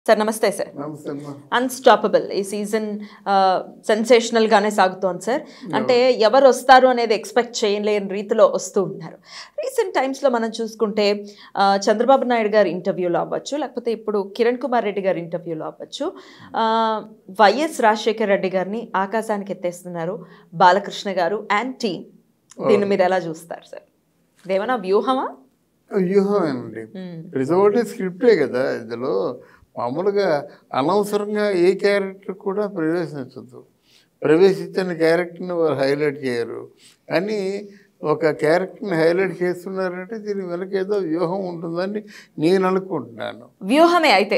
Sir నమస్తే sir నమస్తే అమ్మా అన్స్టాపబుల్ ఈ సీజన్ సెన్సేషనల్ గానే సాగుతోంది సార్ అంటే ఎవరు వస్తారు అనేది ఎక్స్పెక్ట్ చేయలేని రీతిలో వస్తూ ఉన్నారు రీసెంట్ టైమ్స్లో మనం చూసుకుంటే ఆ, చంద్రబాబు నాయుడు గారి ఇంటర్వ్యూలో అవ్వచ్చు లేకపోతే ఇప్పుడు కిరణ్ కుమార్ రెడ్డి గారి ఇంటర్వ్యూలో అవ్వచ్చు ఆ, వైఎస్ రాజశేఖర రెడ్డి గారిని ఆకాశానికి ఎత్తేస్తున్నారు బాలకృష్ణ గారు అండ్ టీమ్ దీన్ని మీరు ఎలా చూస్తారు సార్ ఇదేమైనా వ్యూహమా వ్యూహమేనండి మ్మ్. ప్రతి ఒక్కటి స్క్రిప్టే కదా ఇందులో మామూలుగా అనవసరంగా ఏ క్యారెక్టర్ కూడా ప్రవేశించదు ప్రవేశించిన క్యారెక్టర్ని వారు హైలైట్ చేయరు కానీ ఒక క్యారెక్టర్ని హైలైట్ చేస్తున్నారంటే దీని వెనక ఏదో వ్యూహం ఉంటుందని నేను అనుకుంటున్నాను వ్యూహమే అయితే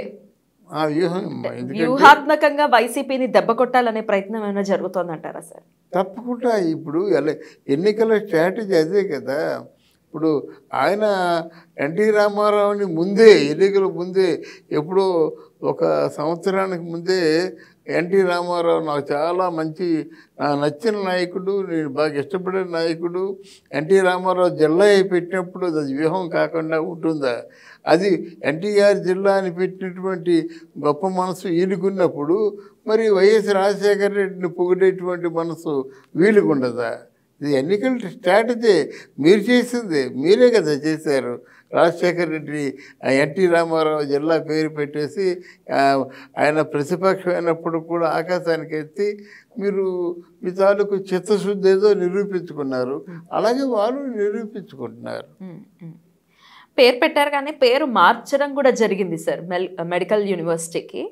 ఆ వ్యూహం అమ్మా. ఎందుకంటే వ్యూహాత్మకంగా వైసీపీని దెబ్బ కొట్టాలనే ప్రయత్నం ఏమైనా జరుగుతోందంటారా సార్ తప్పకుండా ఇప్పుడు ఎల- ఎన్నికల స్ట్రాటజీ అదే కదా ఇప్పుడు ఆయన ఎన్టీ రామారావుని ముందే ఎన్నికల ముందే ఎప్పుడో ఒక సంవత్సరానికి ముందే ఎన్టీ రామారావు నాకు చాలా మంచి నాకు నచ్చిన నాయకుడు నేను బాగా ఇష్టపడే నాయకుడు ఎన్టీ రామారావు జిల్లా అయి పెట్టినప్పుడు అది వ్యూహం కాకుండా ఉంటుందా అది ఎన్టీఆర్ జిల్లా అని పెట్టినటువంటి గొప్ప మనసు ఈయనకున్నప్పుడు మరి వైఎస్ రాజశేఖర రెడ్డిని పొగిడేటువంటి మనసు వీలుకుండదా ఇది ఎన్నికల స్ట్రాటజీ మీరు చేసింది మీరే కదా చేశారు రాజశేఖర రెడ్డి ఆ ఎన్టీ రామారావు జిల్లా పేరు పెట్టేసి ఆ, ఆయన ప్రతిపక్షమైనప్పుడు కూడా ఆకాశానికి ఎత్తి మీరు మీ తాలూకు చిత్తశుద్ధి ఏదో నిరూపించుకున్నారు అలాగే వారు నిరూపించుకుంటున్నారు మ్మ్, మ్మ్. పేరు పెట్టారు కానీ పేరు మార్చడం కూడా జరిగింది సార్ మెల్ మెడికల్ యూనివర్సిటీకి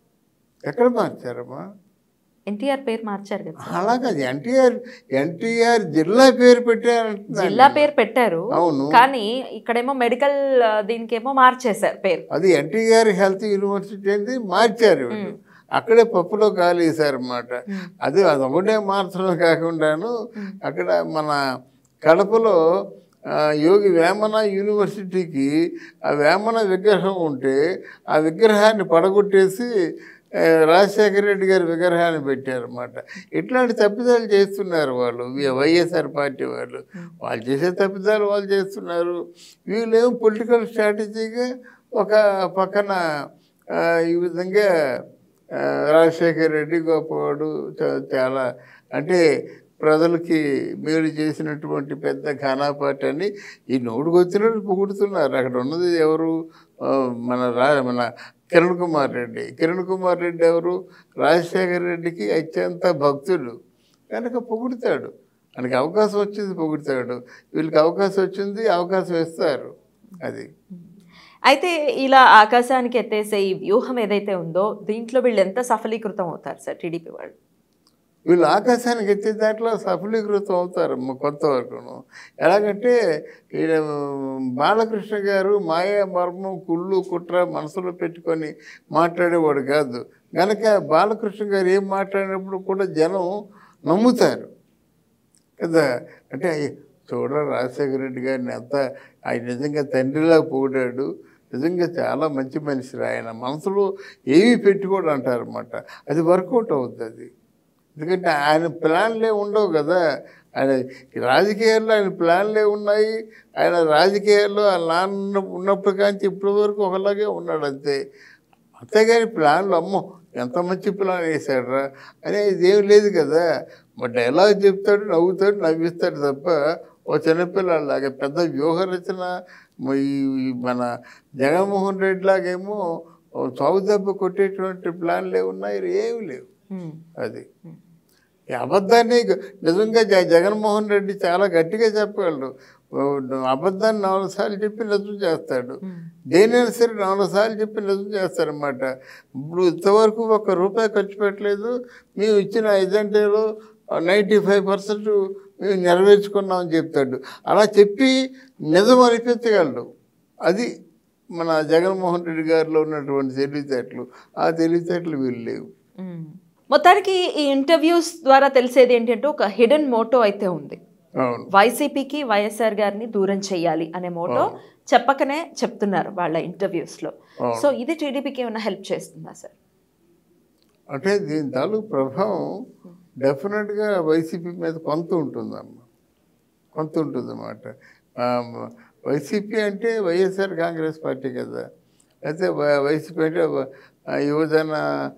ఎక్కడ మార్చారమ్మా ఎన్టీఆర్ పేరు మార్చారు కదా సార్. అలాగే ఎన్టీఆర్ ఎన్టీఆర్ జిల్లా పేరు పెట్టారంటున్నాను జిల్లా పేరు పెట్టారు అవును కానీ ఇక్కడేమో మెడికల్ ఆ, దీనికేమో మార్చేశారు పేరు అది ఎన్టీఆర్ హెల్త్ యూనివర్సిటీ అనేది మార్చారు వీళ్ళు. అక్కడే పప్పులో గాలి వేశారన్నమాట అది అది ఒకటే మార్చడం కాకుండాను అక్కడ మన కడపలో ఆ, యోగి వేమన యూనివర్సిటీకి ఆ వేమన విగ్రహం ఉంటే ఆ విగ్రహాన్ని పడగొట్టేసి ఆ, రాజశేఖర రెడ్డి గారి విగ్రహాన్ని పెట్టారన్నమాట ఇట్లాంటి తప్పిదాలు చేస్తున్నారు వాళ్ళు వి- వైఎస్ఆర్ పార్టీ వాళ్ళు వాళ్ళు చేసే తప్పిదాలు వాళ్ళు చేస్తున్నారు వీళ్ళేమో పొలిటికల్ స్ట్రాటజీగా ఒక పక్కన ఆ, ఈ విధంగా ఆ, రాజశేఖర్ రెడ్డి గొప్పవాడు చా- చాలా అంటే ప్రజలకి మేలు చేసినటువంటి పెద్ద ఘనాపాటి అని ఈ నోటుకు వచ్చినట్టు పొగుడుతున్నారు అక్కడ ఉన్నది ఎవరు ఆ, మన రా మన కిరణ్ కుమార్ రెడ్డి కిరణ్ కుమార్ రెడ్డి ఎవరు రాజశేఖర్ రెడ్డికి అత్యంత భక్తుడు కనుక పొగుడుతాడు మనకి అవకాశం వచ్చింది పొగుడుతాడు వీళ్ళకి అవకాశం వచ్చింది అవకాశం ఇస్తారు అది అయితే ఇలా ఆకాశానికి ఎత్తేసే ఈ వ్యూహం ఏదైతే ఉందో దీంట్లో వీళ్ళు ఎంత సఫలీకృతం అవుతారు సార్ టీడీపీ వాళ్ళు వీళ్ళు ఆకాశానికి ఎత్తే దాంట్లో సఫలీకృతం అవుతారు మ- కొంతవరకును ఎలాగంటే ఈయన బాలకృష్ణ గారు మాయా మర్మం కుళ్ళు కుట్ర మనసులో పెట్టుకొని మాట్లాడేవాడు కాదు కనుక బాలకృష్ణ గారు ఏం మాట్లాడినప్పుడు కూడా జనం నమ్ముతారు కదా అంటే అయ్య, చూడ రాజశేఖర రెడ్డి గారిని ఎంత ఆయన నిజంగా తండ్రిలా పోడాడు నిజంగా చాలా మంచి మనిషి ఆయన మనసులో ఏమీ పెట్టుకోడు అంటారన్నమాట అది వర్కౌట్ అవుతుంది అది ఎందుకంటే ఆయన ప్లాన్లే ఉండవు కదా ఆయన రాజకీయాల్లో ఆయన ప్లాన్లే ఉన్నాయి ఆయన రాజకీయాల్లో ఆ నాన్న ఉన్నప్పుడు కానీ ఇప్పటి వరకు ఒకలాగే ఉన్నాడు అంతే అంతేగాని ప్లాన్లు అమ్మో ఎంత మంచి ప్లాన్ వేశాడరా అనేది ఏం లేదు కదా మరి డైలాగ్ చెప్తాడు నవ్వుతాడు నవ్విస్తాడు తప్ప ఓ చిన్నపిల్లలాగా పెద్ద వ్యూహ రచన మ- ఈ ఈ మన జగన్మోహన్ రెడ్డి లాగేమో ఓ చావు దెబ్బ కొట్టేటువంటి ప్లాన్లే ఉన్నాయి ఏమి లేవు మ్మ్. అది ఈ అబద్ధాన్ని గ- నిజంగా జ జగన్మోహన్ రెడ్డి చాలా గట్టిగా చెప్పగలడు ఓ, అబద్ధాన్ని నాలుగు సార్లు చెప్పి నిజం చేస్తాడు మ్మ్. దేనైనా సరే నాలుగు సార్లు చెప్పి నిజం చేస్తారన్నమాట ఇప్పుడు ఇంతవరకు ఒక్క రూపాయి ఖర్చు పెట్టలేదు మేము ఇచ్చిన ఎజెండాలో నైంటీ ఫైవ్ పర్సెంట్ మేము నెరవేర్చుకున్నామని చెప్తాడు అలా చెప్పి నిజం అనిపించగలడు అది మన జగన్మోహన్ రెడ్డి గారిలో ఉన్నటువంటి తెలివితేటలు ఆ తెలివితేటలు వీళ్ళు లేవు మ్మ్. మొత్తానికి ఈ ఇంటర్వ్యూస్ ద్వారా తెలిసేది ఏంటంటే ఒక హిడెన్ మోటో అయితే ఉంది అవును వైసీపీకి వైఎస్ఆర్ గారిని దూరం చేయాలి అనే మోటో చెప్పకనే చెప్తున్నారు వాళ్ళ ఇంటర్వ్యూస్లో అవును. సో ఇది టీడీపీకి ఏమైనా హెల్ప్ చేస్తుందా సార్ అంటే దీని తాలూకు ప్రభావం డెఫినెట్గా వైసీపీ మీద కొంత ఉంటుందమ్మా కొంత ఉంటుందన్నమాట ఆ, వైసీపీ అంటే వైఎస్ఆర్ కాంగ్రెస్ పార్టీ కదా అయితే వ- వైసీపీ అంటే వ- ఆ, యువజన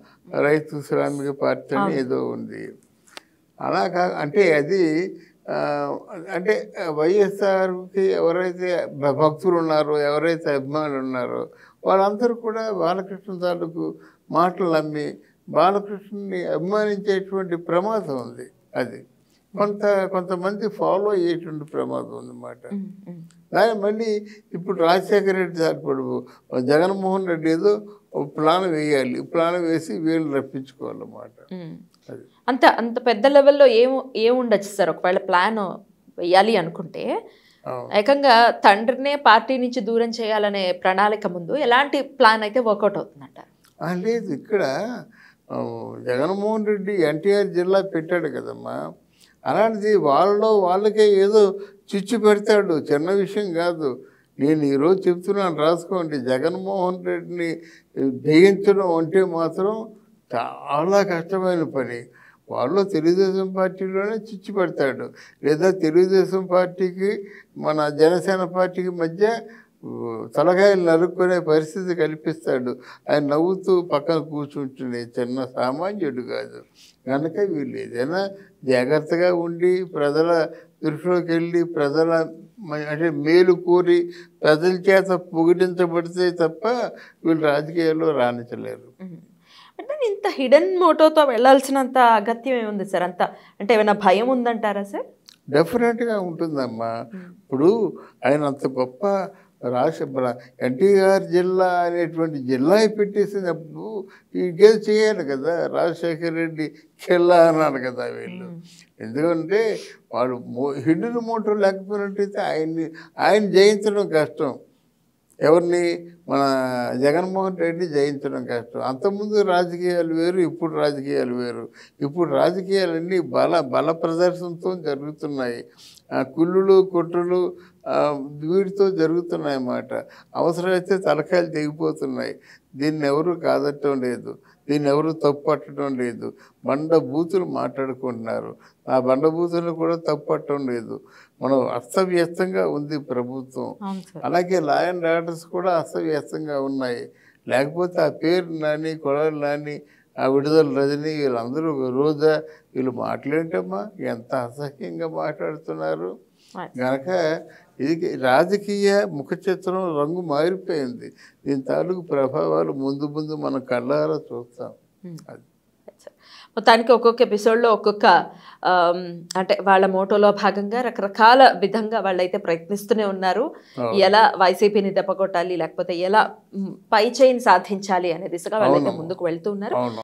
రైతు శ్రామిక పార్టీ అని ఏదో ఉంది అలా కా అంటే అది ఆ, అంటే వైఎస్ఆర్కి ఎవరైతే భ- భక్తులు ఉన్నారో ఎవరైతే అభిమానులు ఉన్నారో వాళ్ళందరూ కూడా బాలకృష్ణ తాలూకు మాటలు నమ్మి బాలకృష్ణని అభిమానించేటువంటి ప్రమాదం ఉంది అది కొంత కొంతమంది ఫాలో అయ్యేటువంటి ప్రమాదం ఉందన్నమాట ఉమ్, ఉమ్. దాని మళ్ళీ ఇప్పుడు రాజశేఖర రెడ్డి సార్ ఇప్పుడు జగన్మోహన్ రెడ్డి ఏదో ఒక ప్లాన్ వేయాలి ప్లాన్ వేసి వీళ్ళు రప్పించుకోవాలన్నమాట ఉమ్. అది అంత అంత పెద్ద లెవెల్లో ఏం ఏం ఉండొచ్చు సార్ ఒకవేళ ప్లాన్ వేయాలి అనుకుంటే అవును. ఏకంగా తండ్రినే పార్టీ నుంచి దూరం చేయాలనే ప్రణాళిక ముందు ఎలాంటి ప్లాన్ అయితే వర్కౌట్ అవుతుందంటారు ఆ, లేదు ఇక్కడ ఆ, జగన్మోహన్ రెడ్డి ఎన్టీఆర్ జిల్లా పెట్టాడు కదమ్మా అలాంటిది వాళ్ళలో వాళ్ళకే ఏదో చిచ్చు పెడతాడు చిన్న విషయం కాదు నేను ఈరోజు చెప్తున్నాను రాసుకోండి జగన్మోహన్ రెడ్డిని జయించడం అంటే మాత్రం చాలా కష్టమైన పని వాళ్ళు తెలుగుదేశం పార్టీలోనే చిచ్చు పెడతాడు లేదా తెలుగుదేశం పార్టీకి మన జనసేన పార్టీకి మధ్య ఊ, తలకాయలు నరుక్కునే పరిస్థితి కల్పిస్తాడు ఆయన నవ్వుతూ పక్కన కూర్చుంటుండే చిన్న సామాన్యుడు కాదు కనుక వీళ్ళు ఏదైనా జాగ్రత్తగా ఉండి ప్రజల దృష్టిలోకి వెళ్ళి ప్రజల మ- అంటే మేలు కోరి ప్రజల చేత పొగిడించబడితే తప్ప వీళ్ళు రాజకీయాల్లో రాణించలేరు ఉమ్. అంటే ఇంత హిడెన్ మోటోతో వెళ్ళాల్సినంత అగత్యం ఏముంది సార్ అంత అంటే ఏమైనా భయం ఉందంటారా సార్ డెఫినెట్గా ఉంటుందమ్మా ఇప్పుడు ఆయన అంత గొప్ప రాష్ట్ర ఎన్టీఆర్ జిల్లా అనేటువంటి జిల్లా పెట్టేసినప్పుడు ఇంకేం చేయాలి కదా రాజశేఖర రెడ్డి జిల్లా అన్నాడు కదా వీళ్ళు ఎందుకంటే వాళ్ళు హిందుల మోటార్ లేకపోయినట్టయితే ఆయన్ని ఆయన జయించడం కష్టం ఎవరిని మన జగన్మోహన్ రెడ్డి జయించడం కష్టం అంతకుముందు రాజకీయాలు వేరు ఇప్పుడు రాజకీయాలు వేరు ఇప్పుడు రాజకీయాలన్నీ బల బల ప్రదర్శనతో జరుగుతున్నాయి ఆ, కుళ్ళులు కుట్రలు ఆ, వీటితో జరుగుతున్నాయి అన్నమాట అవసరమైతే తలకాయలు తెగిపోతున్నాయి దీన్ని ఎవరు కాదట్టడం లేదు దీన్ని ఎవరు తప్పు పట్టడం లేదు బండ బూతులు మాట్లాడుకుంటున్నారు ఆ బండ బూతులు కూడా తప్పు పట్టడం లేదు మనం అస్తవ్యస్తంగా ఉంది ప్రభుత్వం అవును సార్ అలాగే లా అండ్ ఆర్డర్స్ కూడా అస్తవ్యస్తంగా ఉన్నాయి లేకపోతే ఆ పేరు నాని కొడాలి నాని ఆ విడుదల రజని వీళ్ళందరూ రోజా వీళ్ళు మాట్లాడేంటమ్మా ఎంత అసహ్యంగా మాట్లాడుతున్నారు Right. గనక ఇది రాజకీయ ముఖ చిత్రం రంగు మారిపోయింది దీని తాలూకు ప్రభావాలు ముందు ముందు మనం కళ్ళారా చూస్తాం Hmm. అది సార్. మొత్తానికి ఒక్కొక్క ఎపిసోడ్లో ఒక్కొక్క ఆమ్, అంటే వాళ్ళ మోటోలో భాగంగా రకరకాల విధంగా వాళ్ళైతే ప్రయత్నిస్తూనే ఉన్నారు అవును. ఎలా వైసీపీని దెబ్బకొట్టాలి లేకపోతే ఎలా మ్, పై చేయిని సాధించాలి అనే దిశగా వాళ్ళైతే అవును. ముందుకు వెళ్తూ ఉన్నారు అవును